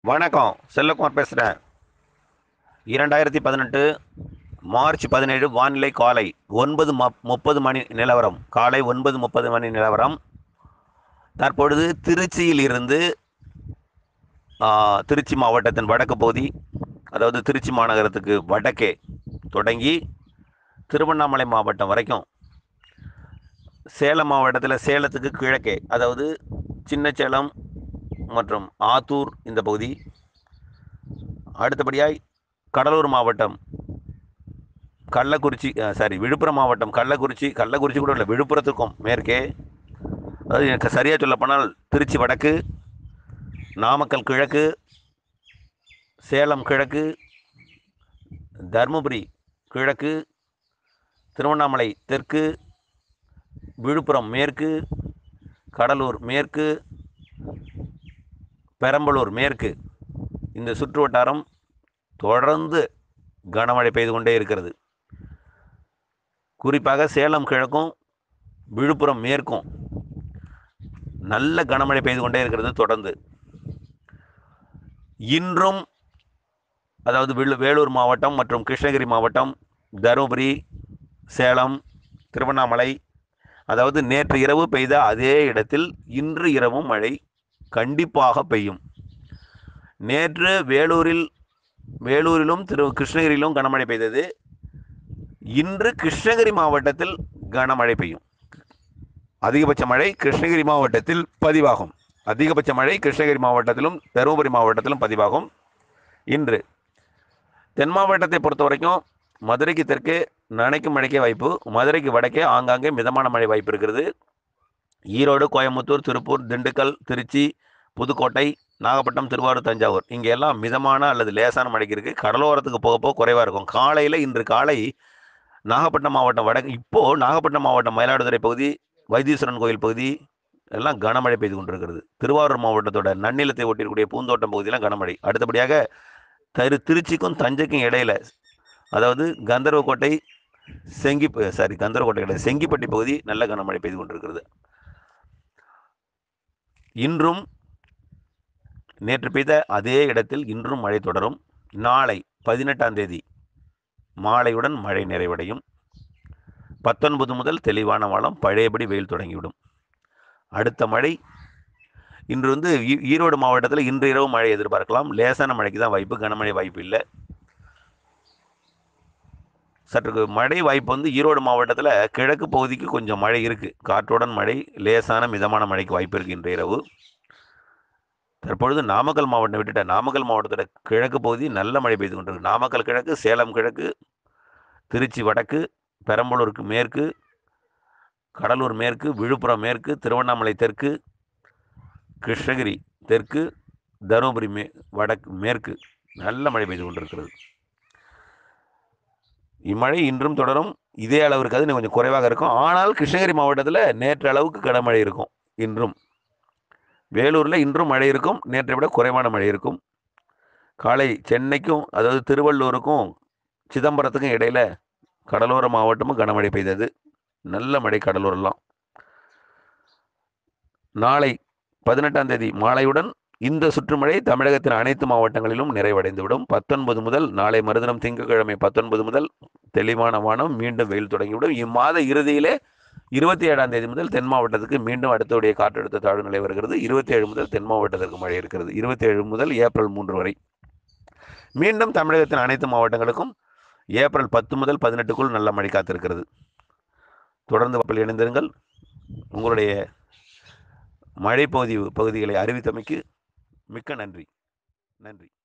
வணக்கம் செல்லக்குமார் பேசுகிறேன் இரண்டாயிரத்தி பதினெட்டு மார்ச் பதினேழு வானிலை காலை ஒன்பது ம முப்பது மணி நிலவரம் காலை ஒன்பது முப்பது மணி நிலவரம் தற்பொழுது திருச்சியில் இருந்து ஆ, திருச்சி மாவட்டத்தின் வடக்கு பகுதி அதாவது திருச்சி மாநகரத்துக்கு வடக்கே தொடங்கி திருவண்ணாமலை மாவட்டம் வரைக்கும் சேலம் மாவட்டத்தில் சேலத்துக்கு கிழக்கே அதாவது சின்னச்சேலம் மற்றும் ஆத்தூர் இந்த பகுதி அடுத்தபடியாய் கடலூர் மாவட்டம் கள்ளக்குறிச்சி சாரி விழுப்புரம் மாவட்டம் கள்ளக்குறிச்சி கள்ளக்குறிச்சி கூட இல்லை விழுப்புரத்துக்கும் மேற்கே அதாவது எனக்கு சரியாக சொல்லப்போனால் திருச்சி வடக்கு நாமக்கல் கிழக்கு சேலம் கிழக்கு தருமபுரி கிழக்கு திருவண்ணாமலை தெற்கு விழுப்புரம் மேற்கு கடலூர் மேற்கு பெரம்பலூர் மேற்கு இந்த சுற்று வட்டாரம் தொடர்ந்து கனமழை பெய்து கொண்டே இருக்கிறது குறிப்பாக சேலம் கிழக்கும் விழுப்புரம் மேற்கும் நல்ல கனமழை பெய்து கொண்டே இருக்கிறது தொடர்ந்து இன்றும் அதாவது விழு வேலூர் மாவட்டம் மற்றும் கிருஷ்ணகிரி மாவட்டம் தருமபுரி சேலம் திருவண்ணாமலை அதாவது நேற்று இரவு பெய்த அதே இடத்தில் இன்று இரவும் மழை கண்டிப்பாக பெய்யும் நேற்று வேலூரில் வேலூரிலும் திரு கிருஷ்ணகிரியிலும் கனமழை பெய்தது இன்று கிருஷ்ணகிரி மாவட்டத்தில் கனமழை பெய்யும் அதிகபட்ச மழை கிருஷ்ணகிரி மாவட்டத்தில் பதிவாகும் அதிகபட்ச மழை கிருஷ்ணகிரி மாவட்டத்திலும் தருமபுரி மாவட்டத்திலும் பதிவாகும் இன்று தென் மாவட்டத்தை பொறுத்த வரைக்கும் மதுரைக்கு தெற்கே நனைக்கும் மழைக்கே வாய்ப்பு மதுரைக்கு வடக்கே ஆங்காங்கே மிதமான மழை வாய்ப்பு இருக்கிறது ஈரோடு கோயம்புத்தூர் திருப்பூர் திண்டுக்கல் திருச்சி புதுக்கோட்டை நாகப்பட்டினம் திருவாரூர் தஞ்சாவூர் இங்கே எல்லாம் மிதமான அல்லது லேசான மழைக்கு இருக்குது கடலோரத்துக்கு போக போக குறைவாக இருக்கும் காலையில் இன்று காலை நாகப்பட்டினம் மாவட்டம் வடக்கு இப்போது நாகப்பட்டினம் மாவட்டம் மயிலாடுதுறை பகுதி வைத்தீஸ்வரன் கோயில் பகுதி எல்லாம் கனமழை பெய்து கொண்டிருக்கிறது திருவாரூர் மாவட்டத்தோட நன்னிலத்தை ஒட்டியிருக்கக்கூடிய பூந்தோட்டம் பகுதியெல்லாம் கனமழை அடுத்தபடியாக தரு திருச்சிக்கும் தஞ்சைக்கும் இடையில அதாவது கந்தர்வக்கோட்டை செங்கி சாரி கந்தர்வக்கோட்டை கிடையாது செங்கிப்பட்டி பகுதி நல்ல கனமழை பெய்து கொண்டிருக்கிறது இன்றும் நேற்று பெய்த அதே இடத்தில் இன்றும் மழை தொடரும் நாளை பதினெட்டாம் தேதி மாலையுடன் மழை நிறைவடையும் பத்தொன்பது முதல் தெளிவான வானம் பழையபடி வெயில் தொடங்கிவிடும் அடுத்த மழை இன்று வந்து ஈ- ஈரோடு மாவட்டத்தில் இன்று இரவு மழை எதிர்பார்க்கலாம் லேசான மழைக்கு தான் வாய்ப்பு கனமழை வாய்ப்பு இல்லை சற்று மழை வாய்ப்பு வந்து ஈரோடு மாவட்டத்தில் கிழக்கு பகுதிக்கு கொஞ்சம் மழை இருக்குது காற்றுடன் மழை லேசான மிதமான மழைக்கு வாய்ப்பு இருக்குது இன்று இரவு தற்பொழுது நாமக்கல் மாவட்டம் விட்டுட்ட நாமக்கல் மாவட்டத்தோட கிழக்கு பகுதி நல்ல மழை பெய்து கொண்டிருக்கு நாமக்கல் கிழக்கு சேலம் கிழக்கு திருச்சி வடக்கு பெரம்பலூருக்கு மேற்கு கடலூர் மேற்கு விழுப்புரம் மேற்கு திருவண்ணாமலை தெற்கு கிருஷ்ணகிரி தெற்கு தருமபுரி மே வடக்கு மேற்கு நல்ல மழை பெய்து கொண்டிருக்கிறது இம்மழை இன்றும் தொடரும் இதே அளவு இருக்காது இன்னும் கொஞ்சம் குறைவாக இருக்கும் ஆனால் கிருஷ்ணகிரி மாவட்டத்தில் நேற்று அளவுக்கு கனமழை இருக்கும் இன்றும் வேலூரில் இன்றும் மழை இருக்கும் நேற்றை விட குறைவான மழை இருக்கும் காலை சென்னைக்கும் அதாவது திருவள்ளூருக்கும் சிதம்பரத்துக்கும் இடையில கடலோர மாவட்டமும் கனமழை பெய்தது நல்ல மழை கடலூரெல்லாம் நாளை பதினெட்டாம் தேதி மாலையுடன் இந்த சுற்றுமழை தமிழகத்தின் அனைத்து மாவட்டங்களிலும் நிறைவடைந்துவிடும் பத்தொன்பது முதல் நாளை மறுதினம் திங்கட்கிழமை பத்தொன்பது முதல் தெளிவான வானம் மீண்டும் வெயில் தொடங்கிவிடும் இம்மாத இறுதியிலே இருபத்தி ஏழாம் தேதி முதல் தென் மாவட்டத்துக்கு மீண்டும் அடுத்தவுடைய காற்றழுத்த தாழ்வு நிலை வருகிறது இருபத்தி ஏழு முதல் தென் மாவட்டத்திற்கு மழை இருக்கிறது இருபத்தி ஏழு முதல் ஏப்ரல் மூன்று வரை மீண்டும் தமிழகத்தின் அனைத்து மாவட்டங்களுக்கும் ஏப்ரல் பத்து முதல் பதினெட்டுக்குள் நல்ல மழை காத்திருக்கிறது தொடர்ந்து வப்பில் இணைந்திருங்கள் உங்களுடைய மழை பகுதி பகுதிகளை அறிவித்தமைக்கு மிக்க நன்றி நன்றி